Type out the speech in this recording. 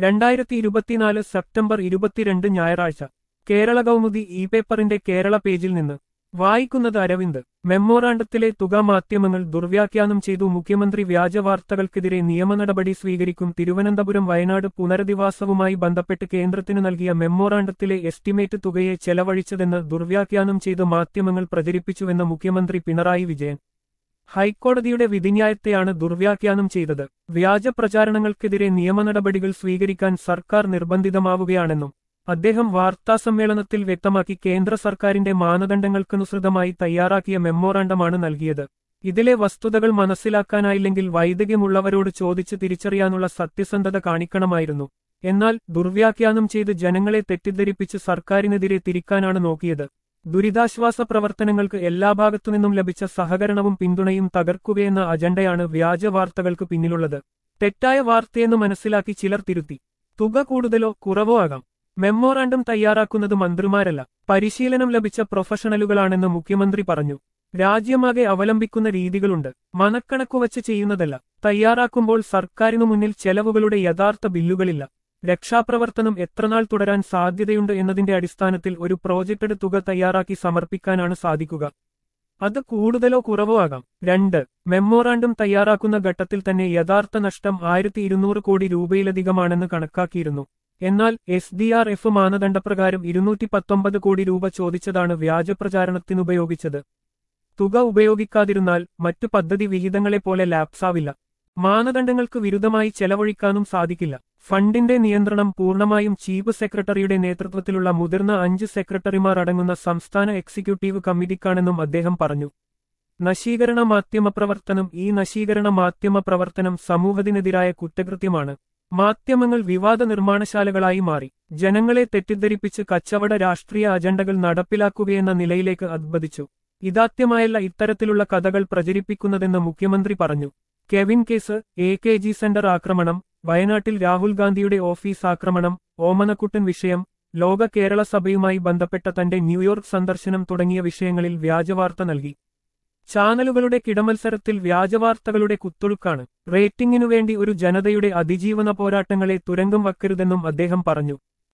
രണ്ടായിരത്തി ഇരുപത്തിനാല് സെപ്റ്റംബർ ഇരുപത്തിരണ്ട് ഞായറാഴ്ച കേരള കൗമുദി ഇ പേപ്പറിന്റെ കേരള പേജിൽ നിന്ന് വായിക്കുന്നത് അരവിന്ദ് മെമ്മോറാണ്ടത്തിലെ തുക മാധ്യമങ്ങൾ ദുർവ്യാഖ്യാനം ചെയ്തു മുഖ്യമന്ത്രി വ്യാജ വാർത്തകൾക്കെതിരെ നിയമ നടപടി സ്വീകരിക്കും തിരുവനന്തപുരം വയനാട് പുനരധിവാസവുമായി ബന്ധപ്പെട്ട് കേന്ദ്രത്തിന് നൽകിയ മെമ്മോറാണ്ടത്തിലെ എസ്റ്റിമേറ്റ് തുകയെ ചെലവഴിച്ചതെന്ന് ദുർവ്യാഖ്യാനം ചെയ്ത് മാധ്യമങ്ങൾ പ്രചരിപ്പിച്ചുവെന്ന് മുഖ്യമന്ത്രി പിണറായി വിജയൻ ഹൈക്കോടതിയുടെ വിധിന്യായത്തെയാണ് ദുർവ്യാഖ്യാനം ചെയ്തത് വ്യാജ പ്രചാരണങ്ങൾക്കെതിരെ നിയമ നടപടികൾ സ്വീകരിക്കാൻ സർക്കാർ നിർബന്ധിതമാവുകയാണെന്നും അദ്ദേഹം വാർത്താസമ്മേളനത്തിൽ വ്യക്തമാക്കി കേന്ദ്ര സർക്കാരിന്റെ മാനദണ്ഡങ്ങൾക്കനുസൃതമായി തയ്യാറാക്കിയ മെമ്മോറാണ്ടമാണ് നൽകിയത് ഇതിലെ വസ്തുതകൾ മനസ്സിലാക്കാനായില്ലെങ്കിൽ വൈദഗ്ധ്യമുള്ളവരോട് ചോദിച്ച് തിരിച്ചറിയാനുള്ള സത്യസന്ധത കാണിക്കണമായിരുന്നു എന്നാൽ ദുർവ്യാഖ്യാനം ചെയ്ത് ജനങ്ങളെ തെറ്റിദ്ധരിപ്പിച്ച് സർക്കാരിനെതിരെ തിരിക്കാനാണ് നോക്കിയത് ദുരിതാശ്വാസ പ്രവർത്തനങ്ങൾക്ക് എല്ലാ ഭാഗത്തുനിന്നും ലഭിച്ച സഹകരണവും പിന്തുണയും തകർക്കുകയെന്ന അജണ്ടയാണ് വ്യാജ വാർത്തകൾക്ക് പിന്നിലുള്ളത് തെറ്റായ വാർത്തയെന്ന് മനസ്സിലാക്കി ചിലർ തിരുത്തി തുക കൂടുതലോ കുറവോ ആകാം മെമ്മോറാണ്ടം തയ്യാറാക്കുന്നത് മന്ത്രിമാരല്ല പരിശീലനം ലഭിച്ച പ്രൊഫഷണലുകളാണെന്ന് മുഖ്യമന്ത്രി പറഞ്ഞു രാജ്യമാകെ അവലംബിക്കുന്ന രീതികളുണ്ട് മനക്കണക്കുവച്ച് ചെയ്യുന്നതല്ല തയ്യാറാക്കുമ്പോൾ സർക്കാരിനു മുന്നിൽ ചെലവുകളുടെ യഥാർത്ഥ ബില്ലുകളില്ല രക്ഷാപ്രവർത്തനം എത്രനാൾ തുടരാൻ സാധ്യതയുണ്ട് എന്നതിന്റെ അടിസ്ഥാനത്തിൽ ഒരു പ്രോജക്റ്റ് തുക തയ്യാറാക്കി സമർപ്പിക്കാനാണ് സാധിക്കുക അത് കൂടുതലോ കുറവോ ആകാം രണ്ട് മെമ്മോറാണ്ടം തയ്യാറാക്കുന്ന ഘട്ടത്തിൽ തന്നെ യഥാർത്ഥ നഷ്ടം ആയിരത്തി ഇരുന്നൂറ് കോടി രൂപയിലധികമാണെന്ന് കണക്കാക്കിയിരുന്നു എന്നാൽ എസ് ഡി ആർ എഫ് മാനദണ്ഡപ്രകാരം ഇരുന്നൂറ്റി പത്തൊമ്പത് കോടി രൂപ ചോദിച്ചതാണ് വ്യാജപ്രചാരണത്തിനുപയോഗിച്ചത് തുക ഉപയോഗിക്കാതിരുന്നാൽ മറ്റു പദ്ധതി വിഹിതങ്ങളെപ്പോലെ ലാപ്സാവില്ല മാനദണ്ഡങ്ങൾക്ക് വിരുദ്ധമായി ചെലവഴിക്കാനും സാധിക്കില്ല ഫണ്ടിന്റെ നിയന്ത്രണം പൂർണ്ണമായും ചീഫ് സെക്രട്ടറിയുടെ നേതൃത്വത്തിലുള്ള മുതിർന്ന അഞ്ച് സെക്രട്ടറിമാർ അടങ്ങുന്ന സംസ്ഥാന എക്സിക്യൂട്ടീവ് കമ്മിറ്റിക്കാണെന്നും അദ്ദേഹം പറഞ്ഞു നശീകരണ മാധ്യമപ്രവർത്തനം ഈ നശീകരണ മാധ്യമപ്രവർത്തനം സമൂഹത്തിനെതിരായ കുറ്റകൃത്യമാണ് മാധ്യമങ്ങൾ വിവാദ നിർമ്മാണശാലകളായി മാറി ജനങ്ങളെ തെറ്റിദ്ധരിപ്പിച്ച് കച്ചവട രാഷ്ട്രീയ അജണ്ടകൾ നടപ്പിലാക്കുകയെന്ന നിലയിലേക്ക് അദ്ബദിച്ചു ഇതാത്യമായല്ല ഇത്തരത്തിലുള്ള കഥകൾ പ്രചരിപ്പിക്കുന്നതെന്ന് മുഖ്യമന്ത്രി പറഞ്ഞു Kevin case A K G centre ആക്രമണം വയനാട്ടിൽ രാഹുൽ ഗാന്ധിയുടെ ഓഫീസ് ആക്രമണം ഓമനക്കുട്ടൻ വിഷയം ലോക കേരള സഭയുമായി ബന്ധപ്പെട്ട തന്റെ ന്യൂയോർക്ക് സന്ദർശനം തുടങ്ങിയ വിഷയങ്ങളിൽ വ്യാജവാർത്ത നൽകി ചാനലുകളുടെ കിടമത്സരത്തിൽ വ്യാജവാർത്തകളുടെ കുത്തൊഴുക്കാണ് റേറ്റിംഗിനുവേണ്ടി ഒരു ജനതയുടെ അതിജീവന പോരാട്ടങ്ങളെ തുരങ്കം വക്കരുതെന്നും അദ്ദേഹം പറഞ്ഞു